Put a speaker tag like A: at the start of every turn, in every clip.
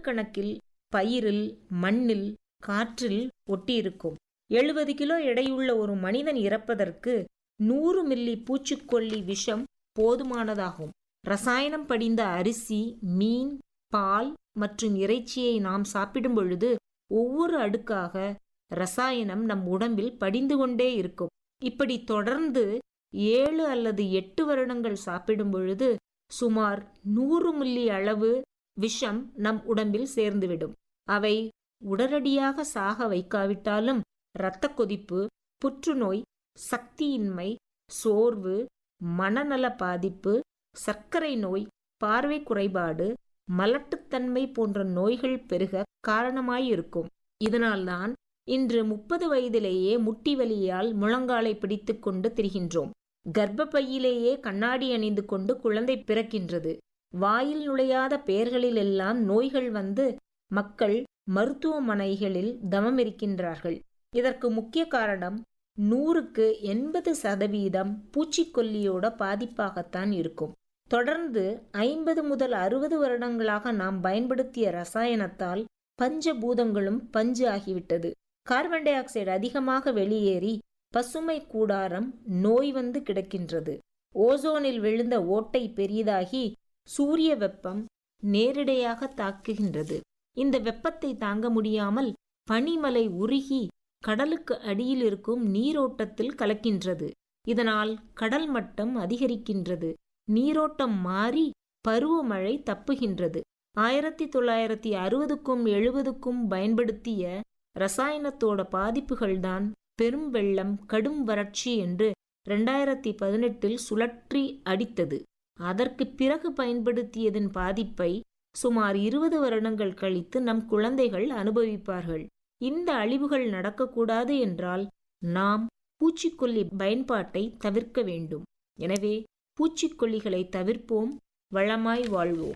A: ஆண்டுக்கணக்கில் பயிரில் மண்ணில் காற்றில் ஒட்டியிருக்கும் எழுபது கிலோ எடையுள்ள ஒரு மனிதன் இறப்பதற்கு நூறு மில்லி பூச்சிக்கொல்லி விஷம் போதுமானதாகும் ரசாயனம் படிந்த அரிசி மீன் பால் மற்றும் இறைச்சியை நாம் சாப்பிடும் பொழுது ஒவ்வொரு அடுக்காக ரசாயனம் நம் உடம்பில் படிந்து கொண்டே இருக்கும் இப்படி தொடர்ந்து ஏழு அல்லது எட்டு வருடங்கள் சாப்பிடும் பொழுது சுமார் நூறு மில்லி அளவு விஷம் நம் உடம்பில் சேர்ந்துவிடும் அவை உடனடியாக சாக வைக்காவிட்டாலும் இரத்த கொதிப்பு புற்றுநோய் சக்தியின்மை சோர்வு மனநல பாதிப்பு சர்க்கரை நோய் பார்வை குறைபாடு மலட்டுத்தன்மை போன்ற நோய்கள் பெருக காரணமாயிருக்கும் இதனால்தான் இன்று முப்பது வயதிலேயே முட்டி வலியால் முழங்காலை பிடித்துக் கொண்டு திரிகின்றோம் கர்ப்பப்பையிலேயே கண்ணாடி அணிந்து கொண்டு குழந்தை பிறக்கின்றது வாயில் நுழையாத பெயர்களிலெல்லாம் நோய்கள் வந்து மக்கள் மருத்துவமனைகளில் தமம் இருக்கின்றார்கள் இதற்கு முக்கிய காரணம் நூறுக்கு எண்பது சதவீதம் பூச்சிக்கொல்லியோட பாதிப்பாகத்தான் இருக்கும் தொடர்ந்து ஐம்பது முதல் அறுபது வருடங்களாக நாம் பயன்படுத்திய ரசாயனத்தால் பஞ்சபூதங்களும் பஞ்சு ஆகிவிட்டது கார்பன் டை ஆக்சைடு அதிகமாக வெளியேறி பசுமை கூடாரம் நோய் வந்து கிடக்கின்றது ஓசோனில் விழுந்த ஓட்டை பெரிதாகி சூரிய வெப்பம் நேரிடையாக தாக்குகின்றது இந்த வெப்பத்தை தாங்க முடியாமல் பனிமலை உருகி கடலுக்கு அடியில் இருக்கும் நீரோட்டத்தில் கலக்கின்றது இதனால் கடல் மட்டம் அதிகரிக்கின்றது நீரோட்டம் மாறி பருவமழை தப்புகின்றது ஆயிரத்தி தொள்ளாயிரத்தி அறுபதுக்கும் எழுபதுக்கும் பயன்படுத்திய ரசாயனத்தோட பாதிப்புகள்தான் பெரும் வெள்ளம் கடும் வறட்சி என்று ரெண்டாயிரத்தி பதினெட்டில் சுழற்றி அடித்தது அதற்கு பிறகு பயன்படுத்தியதன் பாதிப்பை சுமார் இருபது வருடங்கள் கழித்து நம் குழந்தைகள் அனுபவிப்பார்கள் இந்த அழிவுகள் நடக்கக்கூடாது என்றால் நாம் பூச்சிக்கொல்லி பயன்பாட்டை தவிர்க்க வேண்டும் எனவே பூச்சிக்கொல்லிகளை தவிர்ப்போம் வளமாய் வாழ்வோம்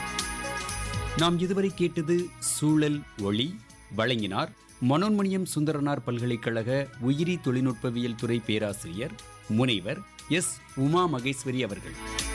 B: நாம் இதுவரை கேட்டது சூழல் ஒளி வழங்கினார் மனோன்மணியம் சுந்தரனார் பல்கலைக்கழக உயிரி தொழில்நுட்பவியல் துறை பேராசிரியர் முனைவர் எஸ் உமா மகேஸ்வரி அவர்கள்